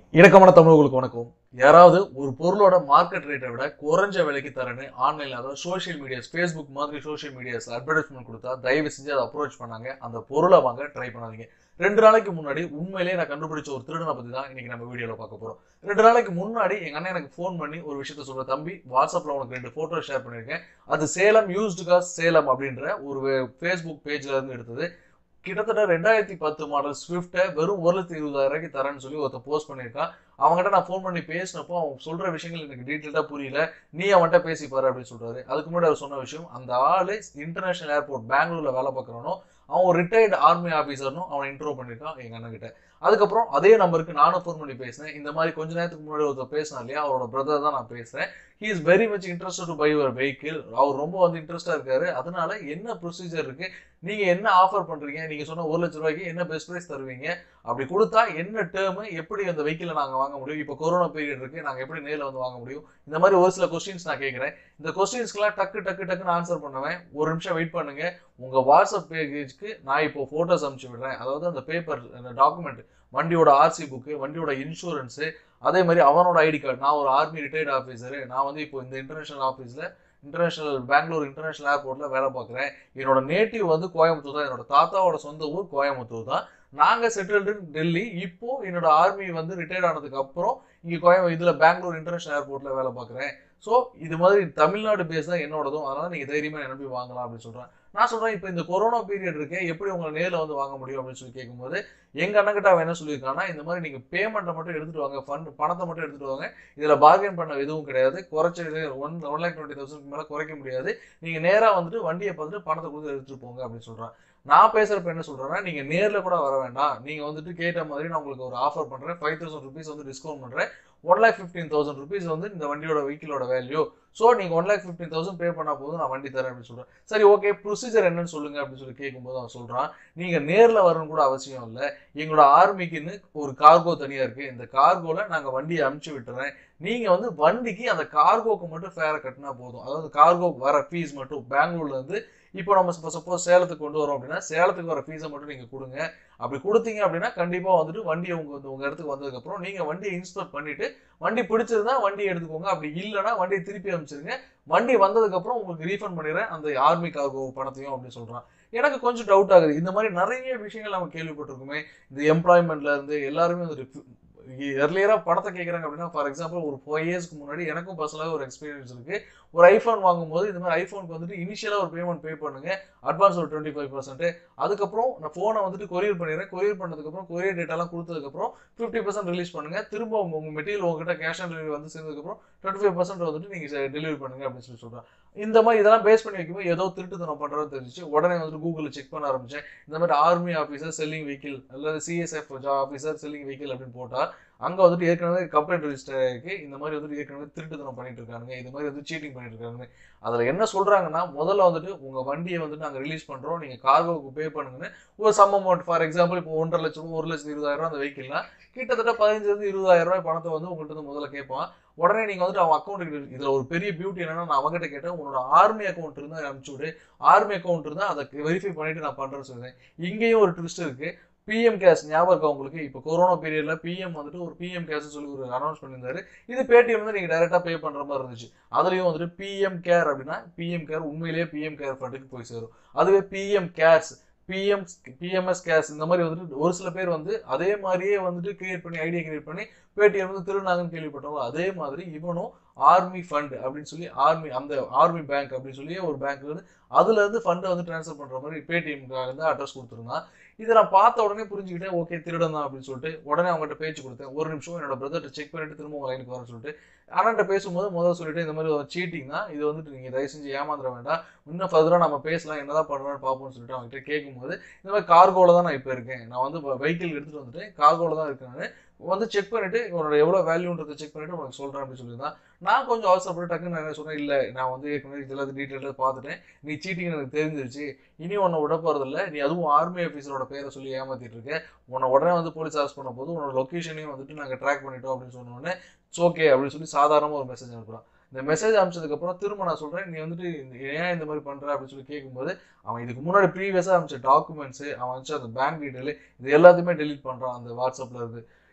இணக்கமான தமிழர்களுக்கு வணக்கம் யாராவது ஒரு பொருளோட மார்க்கெட் ரேட்டை விட குறைஞ்ச விலைக்கு தரேன்னு ஆன்லைன்ல அதாவது சோஷியல் மீடியாஸ் ஃபேஸ்புக் மாதிரி சோஷியல் மீடியாஸ் அட்வர்டைஸ்மெண்ட் கொடுத்தா தயவு செஞ்சு அதை அப்ரோச் பண்ணாங்க அந்த பொருளை வாங்க ட்ரை பண்ணாதீங்க ரெண்டு நாளைக்கு முன்னாடி உண்மையிலேயே நான் கண்டுபிடிச்ச ஒரு திருடனை பத்தி தான் இன்னைக்கு நம்ம வீடியோல பார்க்க போறோம் ரெண்டு நாளைக்கு முன்னாடி எங்க அண்ணன் எனக்கு ஃபோன் பண்ணி ஒரு விஷயத்த சொல்ற தம்பி வாட்ஸ்அப்ல உனக்கு ரெண்டு போட்டோ ஷேர் பண்ணிருக்கேன் அது சேலம் யூஸ்டு காஸ் சேலம் அப்படின்ற ஒரு ஃபேஸ்புக் பேஜ்ல இருந்து எடுத்தது கிட்டத்தட்ட ரெண்டாயிரத்தி பத்து மாடல் ஸ்விஃப்ட்டை வெறும் ஒரு லட்சத்தி இருபதாயிரம் ரூபாய்க்கு தரேன்னு சொல்லி ஒருத்த போஸ்ட் பண்ணியிருக்கான் அவங்ககிட்ட நான் ஃபோன் பண்ணி பேசினப்போ அவன் சொல்ற விஷயங்கள் எனக்கு டீட்டெயிலாக புரியல நீ அவன்கிட்ட பேசி பாரு அப்படின்னு சொல்றாரு அதுக்கு முன்னாடி அவர் சொன்ன விஷயம் அந்த ஆளு இன்டர்நேஷனல் ஏர்போர்ட் பெங்களூர்ல வேலை பார்க்குறவனோ அவன் ஒரு ரிட்டையர்டு ஆர்மி ஆஃபீஸர்னும் அவன் இன்ட்ரோ பண்ணியிருக்கான் எங்க அண்ணன் கிட்ட அதுக்கப்புறம் அதே நம்பருக்கு நானும் ஃபோன் பண்ணி பேசினேன் இந்த மாதிரி கொஞ்ச நேரத்துக்கு முன்னாடி ஒருத்தர் பேசினா இல்லையா அவரோட பிரதர் தான் நான் பேசுறேன் he is very much interested to buy your vehicle அவர் ரொம்ப வந்து இன்ட்ரெஸ்டா இருக்காரு அதனால என்ன ப்ரொசீஜர் இருக்கு நீங்க என்ன ஆஃபர் பண்றீங்க நீங்க சொன்ன ஒரு லட்ச ரூபாய்க்கு என்ன பெஸ்ட் ப்ரைஸ் தருவீங்க அப்படி கொடுத்தா என்ன டேர்ம் எப்படி அந்த வெஹிக்கிளை நாங்க வாங்க முடியும் இப்போ கொரோனா பீரியட் இருக்கு நாங்க எப்படி நேரில் வந்து வாங்க முடியும் இந்த மாதிரி ஒரு சில கொஸ்டின்ஸ் நான் கேட்கிறேன் இந்த கொஸ்டின்ஸ்க்குலாம் டக்கு டக்கு டக்குன்னு ஆன்சர் பண்ணுவேன் ஒரு நிமிஷம் வெயிட் பண்ணுங்க உங்க வாட்ஸ்அப் பேஜ்க்கு நான் இப்போ போட்டோஸ் அனுப்பிச்சு விடுறேன் அதாவது அந்த பேப்பர் அந்த டாக்குமெண்ட் வண்டியோட ஆர்சி புக்கு வண்டியோட இன்சூரன்ஸு அதே மாதிரி அவனோட ஐடி கார்டு நான் ஒரு ஆர்மி ரிட்டையர்ட் ஆஃபீஸரு நான் வந்து இப்போ இந்த இன்டர்நேஷனல் ஆஃபீஸில் இன்டர்நேஷனல் பெங்களூர் இன்டர்நேஷனல் ஏர்போர்ட்டில் வேலை பார்க்குறேன் என்னோட நேட்டிவ் வந்து கோயம்புத்தூர் தான் என்னோட தாத்தாவோட சொந்த ஊர் கோயம்புத்தூர் தான் நாங்கள் செட்டில்டு டெல்லி இப்போ என்னோட ஆர்மி வந்து ரிட்டையர்ட் ஆனதுக்கு அப்புறம் இங்கே கோயம் இதில் பெங்களூர் இன்டர்நேஷனல் ஏர்போர்ட்டில் வேலை பார்க்குறேன் ஸோ இது மாதிரி தமிழ்நாடு பேஸ் தான் என்னோடதும் அதனால் நீங்கள் தைரியமாக நம்பி வாங்கலாம் அப்படின்னு சொல்கிறேன் நான் சொல்கிறேன் இப்போ இந்த கொரோனா பீரியட் இருக்கே எப்படி உங்களை நேரில் வந்து வாங்க முடியும் அப்படின்னு சொல்லி கேட்கும்போது எங்கள் அண்ணங்கிட்ட அவன் என்ன சொல்லியிருக்கான்னா இந்த மாதிரி நீங்கள் பேமெண்ட்டை மட்டும் எடுத்துகிட்டு வாங்க ஃபண்ட் பணத்தை மட்டும் எடுத்துகிட்டு வாங்க இதில் பார்கெயின் பண்ண எதுவும் கிடையாது குறைச்சது one one lakh twenty thousand மேலே குறைக்க முடியாது நீங்கள் நேராக வந்துட்டு வண்டியை பார்த்துட்டு பணத்தை கொடுத்து எடுத்துகிட்டு போங்க அப்படின்னு சொல்கிறான் நான் பேசுகிறப்ப என்ன சொல்கிறேன்னா நீங்கள் நேரில் கூட வர வேண்டாம் நீங்கள் வந்துட்டு கேட்ட மாதிரி நான் உங்களுக்கு ஒரு ஆஃபர் பண்ணுறேன் ஃபைவ் தௌசண்ட் ருபீஸ் வந்து டிஸ்கவுண்ட் பண்ணுறேன் one lakh fifteen thousand rupees வந்து இந்த வண்டியோட வெஹிக்கிளோட வேல்யூ ஸோ நீங்கள் one lakh fifteen thousand pay பண்ணால் போதும் நான் வண்டி தரேன் அப்படின்னு சொல்கிறேன் சரி ஓகே ப்ரொசீஜர் என்னன்னு சொல்லுங்க அப்படின்னு சொல்லி கேட்கும்போது அவன் சொல்கிறான் நீங்கள் நேரில் வரணும் கூட அவசியம் இல்லை எங்களோட ஆர்மிக்குன்னு ஒரு கார்கோ தனியாக இருக்குது இந்த கார்கோவில் நாங்கள் வண்டியை அமுச்சு விட்டுறேன் நீங்கள் வந்து வண்டிக்கு அந்த கார்கோக்கு மட்டும் ஃபேரை கட்டினா போதும் அதாவது கார்கோ வர ஃபீஸ் மட்டும் பெங்களூர்லேருந்து இப்போ நம்ம சப்போஸ் சேலத்துக்கு கொண்டு வரோம் அப்படின்னா சேலத்துக்கு வர ஃபீஸை மட்டும் நீங்கள் கொடுங்க அப்படி கொடுத்தீங்க அப்படின்னா கண்டிப்பாக வந்துட்டு வண்டியை உங்க வந்து உங்கள் இடத்துக்கு வந்ததுக்கப்புறம் நீங்கள் வண்டியை இன்ஸ்பெக்ட் பண்ணிட்டு வண்டி பிடிச்சிருந்தா வண்டி எடுத்துக்கோங்க அப்படி இல்லைன்னா வண்டியை திருப்பி அனுப்பிச்சிருங்க வண்டி வந்ததுக்கப்புறம் உங்களுக்கு ரீஃபண்ட் பண்ணிடுறேன் அந்த ஆர்மி கார்கோ பணத்தையும் அப்படின்னு சொல்கிறான் எனக்கு கொஞ்சம் டவுட் ஆகுது இந்த மாதிரி நிறைய விஷயங்கள் நம்ம கேள்விப்பட்டிருக்குமே இந்த எம்ப்ளாய்மெண்ட்ல இருந்து எல்லாருமே வந்துட்டு எர்லியராக பணத்தை கேட்குறாங்க அப்படின்னா ஃபார் எக்ஸாம்பிள் ஒரு ஃபைவ் இயர்ஸ்க்கு முன்னாடி எனக்கும் பர்சனலாக ஒரு எக்ஸ்பீரியன்ஸ் இருக்கு ஒரு ஐஃபோன் வாங்கும்போது இந்த மாதிரி ஐஃபோனுக்கு வந்துட்டு இனிஷியலாக ஒரு பேமெண்ட் பே பண்ணுங்க அட்வான்ஸ் ஒரு டுவெண்ட்டி ஃபைவ் பர்சன்ட் அதுக்கப்புறம் நான் ஃபோனை வந்துட்டு கொரியர் பண்ணிடுறேன் கொரியர் பண்ணதுக்கப்புறம் கொரியர் டேட்டாலாம் கொடுத்ததுக்கப்புறம் ஃபிஃப்டி பர்சன்ட் ரிலீஸ் பண்ணுங்க திரும்ப உங்க உங்க மெட்டீரியல் உங்ககிட்ட கேஷ் ஆன் டெலிவரி வந்து சேர்ந்ததுக்கப்புறம் டுவெண்ட்டி ஃபைவ் பர்சன்ட் வந்துட்டு நீங்கள் டெலிவரி பண்ணுங்க அப்படின்னு சொல்லி சொல்கிறேன் இந்த மாதிரி இதெல்லாம் பேஸ் பண்ணி வைக்கும்போது ஏதோ திருட்டுத்தனம் பண்ணுறதுன்னு தெரிஞ்சிச்சு உடனே வந்துட்டு கூகுளில் செக் பண்ண ஆரம்பிச்சேன் இந்த மாதிரி ஆர்மி ஆஃபீஸர் செல்லிங் வெஹிக்கிள் அல்லது சிஎஸ்எஃப் ஆஃபீஸர் செல்லிங் வெஹிக்கிள் அப்படின்னு போட்டால் அங்கே வந்துட்டு ஏற்கனவே கம்ப்ளைண்ட் ரெஜிஸ்டர் ஆயிருக்கு இந்த மாதிரி வந்துட்டு ஏற்கனவே திருட்டுத்தனம் பண்ணிட்டு இருக்காங்க இந்த மாதிரி வந்து சீட்டிங் பண்ணிட்டு இருக்காங்க அதில் என்ன சொல்கிறாங்கன்னா முதல்ல வந்துட்டு உங்கள் வண்டியை வந்துட்டு நாங்கள் ரிலீஸ் பண்ணுறோம் நீங்கள் கார்கோவுக்கு பே பண்ணுங்கன்னு ஒரு சம் அமௌண்ட் ஃபார் எக்ஸாம்பிள் இப்போ ஒன்றரை லட்சம் ஒரு லட்சத்து இருபதாயிரம் ரூபா அந்த வெஹிக்கிள்னா கிட்டத்தட்ட பதினஞ்சுலேருந்து இருபதாயிரம் ரூபாய் பணத்தை வந்து உங்கள்கிட்ட இருந்து முதல்ல கேட்பான் உடனே நீங்கள் வந்துட்டு அவன் அக்கௌண்ட்டுக்கு இதில் ஒரு பெரிய பியூட்டி என்னன்னா நான் அவங்ககிட்ட கேட்டேன் உன்னோட ஆர்மி அக்கௌண்ட் இருந்தால் அனுப்பிச்சு விடு ஆர்மி அக்கௌண்ட் இருந்தால் அதை வெரிஃபை பண்ணிட்டு நான் பண்ணுறேன்னு சொல்லுவேன் இங்கேயும் ஒரு ட்விஸ்ட் இருக்குது பிஎம் கேஸ் ஞாபகம் இருக்கா உங்களுக்கு இப்போ கொரோனா பீரியட்ல பிஎம் வந்துட்டு ஒரு பிஎம் கேஸ் சொல்லி ஒரு அனௌன்ஸ் பண்ணியிருந்தாரு இது பேடிஎம் வந்து நீங்க டைரக்டா பே பண்ற மாதிரி இருந்துச்சு அதுலயும் வந்துட்டு பிஎம் கேர் அப்படின்னா பிஎம் கேர் உண்மையிலேயே பிஎம் கேர் ஃபண்டுக்கு போய் சேரும் அதுவே PM cares PM PMS case இந்த மாதிரி வந்துட்டு ஒரு சில பேர் வந்து அதே மாதிரியே வந்துட்டு கிரியேட் பண்ணி ஐடியா கிரியேட் பண்ணி பேடிஎம் வந்து திருநாங்கன்னு கேள்விப்பட்டவங்க அதே மாதிரி இவனும் ஆர்மி ஃபண்ட் அப்படின்னு சொல்லி ஆர்மி அந்த ஆர்மி பேங்க் அப்படின்னு சொல்லி ஒரு பேங்க்ல இருந்து அதுல இருந்து ஃபண்டை வந்து ட்ரான்ஸ்ஃபர் பண்ற மாதிரி பேடிஎம்காக இருந்து அட்ரஸ் கொடுத்துருந்தான் இதை நான் பார்த்த உடனே புரிஞ்சுக்கிட்டேன் ஓகே திருடன் தான் அப்படின்னு சொல்லிட்டு உடனே அவங்ககிட்ட பேச்சு கொடுத்தேன் ஒரு நிமிஷம் என்னோட பிரதர்கிட்ட செக் பண்ணிட்டு திரும்ப உங்க லைனுக்கு வரேன்னு சொல்லிட்டு அண்ணன்ட்ட பேசும்போது முதல்ல சொல்லிட்டு இந்த மாதிரி சீட்டிங் தான் இது வந்துட்டு நீங்க தயவு செஞ்சு ஏமாந்துட வேண்டாம் இன்னும் ஃபர்தராக நம்ம பேசலாம் என்னதான் பண்ணுறான்னு பார்ப்போம்னு சொல்லிட்டு அவங்ககிட்ட கேட்கும்போது இந்த மாதிரி கார்கோவில் தான் நான் இப்போ இருக்கேன் நான் வந்து வெஹிக்கிள் எடுத்துட்டு வந்துட்டேன் கார்கோவில் தான் இருக்கேன் வந்து செக் பண்ணிட்டு உன்னோட எவ்வளோ வேல்யூன்றதை செக் பண்ணிட்டு உனக்கு சொல்கிறேன் அப்படின்னு சொல்லியிருந்தான் நான் கொஞ்சம் அவசரப்பட்டு டக்குன்னு நான் என்ன சொன்னேன் இல்லை நான் வந்து ஏற்கனவே இதெல்லாம் டீட்டெயிலாக பார்த்துட்டேன் நீ சீட்டிங் எனக்கு தெரிஞ்சிருச்சு இனி உன்னை விட போகிறதில்ல நீ அதுவும் ஆர்மி ஆஃபீஸரோட பேரை சொல்லி ஏமாத்திட்டு இருக்க உன்னை உடனே வந்து போலீஸ் அரெஸ்ட் பண்ண போது உன்னோட லொக்கேஷனையும் வந்துட்டு நாங்கள் ட்ராக் பண்ணிட்டோம் அப்படின்னு சொன்ன உடனே ஓகே அப்படின்னு சொல்லி சாதாரணமாக ஒரு மெசேஜ் அனுப்புகிறான் இந்த மெசேஜ் அனுப்பிச்சதுக்கப்புறம் திரும்ப நான் சொல்கிறேன் நீ வந்துட்டு இந்த- ஏன் இந்த மாதிரி பண்ணுற அப்படின்னு சொல்லி கேட்கும்போது அவன் இதுக்கு முன்னாடி ப்ரீவியஸாக அனுப்பிச்ச டாக்குமெண்ட்ஸு அவன் அனுப்பிச்ச அந்த பேங்க் டீட்டெயில் இது எல்லாத்தையுமே டெலீட் பண்ணுறான் அந்த வாட்ஸ்அப்பில் இருந்து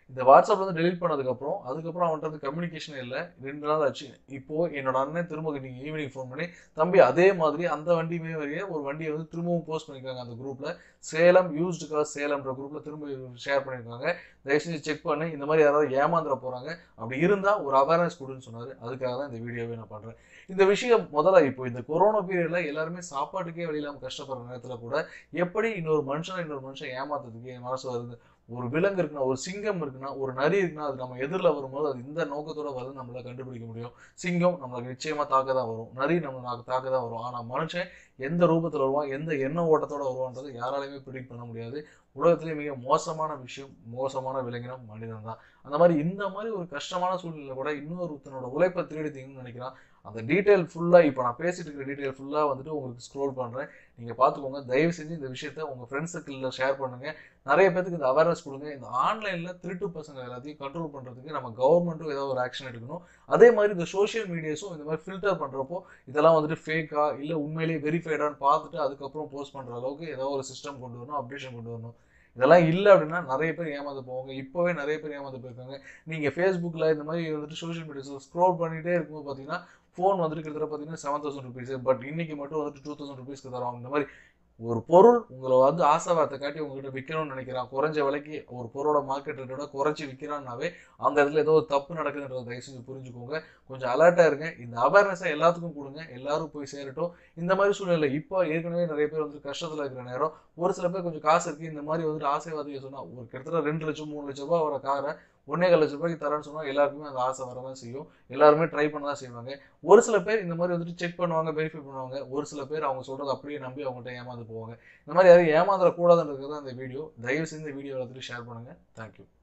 இந்த வாட்ஸ்அப்ல வந்து டெலிட் பண்ணதுக்கப்புறம் அதுக்கப்புறம் அவன்கிட்ட வந்து கம்யூனிகேஷன் இல்லை ரெண்டு நாள் ஆச்சு இப்போ என்னோட அண்ணன் திரும்ப இன்னைக்கு ஈவினிங் ஃபோன் பண்ணி தம்பி அதே மாதிரி அந்த வண்டியுமே வரைய ஒரு வண்டியை வந்து திரும்பவும் போஸ்ட் பண்ணியிருக்காங்க அந்த குரூப்ல சேலம் யூஸ்டு கார் சேலம்ன்ற குரூப்ல திரும்ப ஷேர் பண்ணியிருக்காங்க தயவு செஞ்சு செக் பண்ணி இந்த மாதிரி யாராவது ஏமாந்துட போறாங்க அப்படி இருந்தா ஒரு அவேர்னஸ் கொடுன்னு சொன்னாரு அதுக்காக தான் இந்த வீடியோவே நான் பண்றேன் இந்த விஷயம் முதல்ல இப்போ இந்த கொரோனா பீரியட்ல எல்லாருமே சாப்பாட்டுக்கே வழி இல்லாம கஷ்டப்படுற நேரத்துல கூட எப்படி இன்னொரு மனுஷனை இன்னொரு மனுஷன் ஏமாத்துறதுக்கு என் மனசு வருது ஒரு விலங்கு இருக்குன்னா ஒரு சிங்கம் இருக்குன்னா ஒரு நரி இருக்குன்னா அது நம்ம எதிரில் வரும்போது அது இந்த நோக்கத்தோட வருது நம்மளால கண்டுபிடிக்க முடியும் சிங்கம் நம்மளுக்கு நிச்சயமா தாக்க தான் வரும் நரி நம்ம தாக்க தான் வரும் ஆனா மனுஷன் எந்த ரூபத்துல வருவான் எந்த எண்ண ஓட்டத்தோட வருவான்றது யாராலையுமே ப்ரிடிக்ட் பண்ண முடியாது உலகத்திலே மிக மோசமான விஷயம் மோசமான விலங்கினம் மனிதன் தான் அந்த மாதிரி இந்த மாதிரி ஒரு கஷ்டமான சூழ்நிலை கூட இன்னொருத்தனோட உழைப்பை திருடித்தீங்கன்னு நினைக்கிறான் அந்த டீட்டெயில் ஃபுல்லாக இப்போ நான் பேசிட்டு இருக்கிற டீட்டெயில் ஃபுல்லாக வந்துட்டு உங்களுக்கு ஸ்க்ரோல் பண்ணுறேன் நீங்கள் பார்த்துக்கோங்க தயவு செஞ்சு இந்த விஷயத்த உங்கள் ஃப்ரெண்ட்ஸ் சர்க்கிளில் ஷேர் பண்ணுங்கள் நிறைய பேருக்கு இந்த அவேர்னஸ் கொடுங்க இந்த ஆன்லைனில் திருட்டு பசங்க எல்லாத்தையும் கண்ட்ரோல் பண்ணுறதுக்கு நம்ம கவர்மெண்ட்டும் ஏதாவது ஒரு ஆக்ஷன் எடுக்கணும் அதே மாதிரி இந்த சோஷியல் மீடியாஸும் இந்த மாதிரி ஃபில்டர் பண்ணுறப்போ இதெல்லாம் வந்துட்டு ஃபேக்கா இல்லை உண்மையிலேயே வெரிஃபைடான்னு பார்த்துட்டு அதுக்கப்புறம் போஸ்ட் பண்ணுற அளவுக்கு ஏதாவது ஒரு சிஸ்டம் கொண்டு வரணும் அப்டேஷன் கொண்டு வரணும் இதெல்லாம் இல்லை அப்படின்னா நிறைய பேர் ஏமாந்து போவாங்க இப்போவே நிறைய பேர் ஏமாந்து போயிருக்காங்க நீங்கள் ஃபேஸ்புக்கில் இந்த மாதிரி வந்துட்டு சோஷியல் மீடியாஸில் ஸ்க்ரோல் பண்ணிகிட்டே இருக்கும்போது பார்த்தீங்கன்னா ஃபோன் வந்துட்டு கிட்டத்தட்ட பார்த்தீங்கன்னா செவன் தௌசண்ட் ருபீஸ் பட் இன்னைக்கு மட்டும் வந்துட்டு டூ தௌசண்ட் ருபீஸ்க்கு தருவாங்க இந்த மாதிரி ஒரு பொருள் உங்களை வந்து ஆசைவார்த்தை காட்டி உங்ககிட்ட விற்கணும்னு நினைக்கிறான் குறைஞ்ச விலைக்கு ஒரு பொருளோட மார்க்கெட் ரேட்டோட குறைச்சி விற்கிறான்னாவே அந்த இடத்துல ஏதோ ஒரு தப்பு நடக்குதுன்றத தயவு செஞ்சு புரிஞ்சுக்கோங்க கொஞ்சம் அலர்ட்டாக இருங்க இந்த அவேர்னஸை எல்லாத்துக்கும் கொடுங்க எல்லாரும் போய் சேரட்டும் இந்த மாதிரி சூழ்நிலை இப்போ ஏற்கனவே நிறைய பேர் வந்து கஷ்டத்தில் இருக்கிற நேரம் ஒரு சில பேர் கொஞ்சம் காசு இருக்குது இந்த மாதிரி வந்துட்டு ஆசைவாதிகள் சொன்னால் ஒரு கிட்டத்தட்ட ரெண்டு லட்சம் மூணு லட்சம் ரூபாய் வர காரை ஒன்னே கால் லட்ச ரூபாய்க்கு தரேன்னு சொன்னால் எல்லாருக்குமே அந்த ஆசை வரதான் செய்யும் எல்லாருமே ட்ரை பண்ண தான் செய்வாங்க ஒரு சில பேர் இந்த மாதிரி வந்துட்டு செக் பண்ணுவாங்க வெரிஃபை பண்ணுவாங்க ஒரு சில பேர் அவங்க சொல்றது அப்படியே நம்பி அவங்கள்ட்ட ஏமாந்து போவாங்க இந்த மாதிரி யாரும் ஏமாந்துடக்கூடாதுன்றது தான் இந்த வீடியோ தயவு செஞ்சு இந்த வீடியோ எல்லாத்துலையும் ஷேர் பண்ணுங்க தேங்க்யூ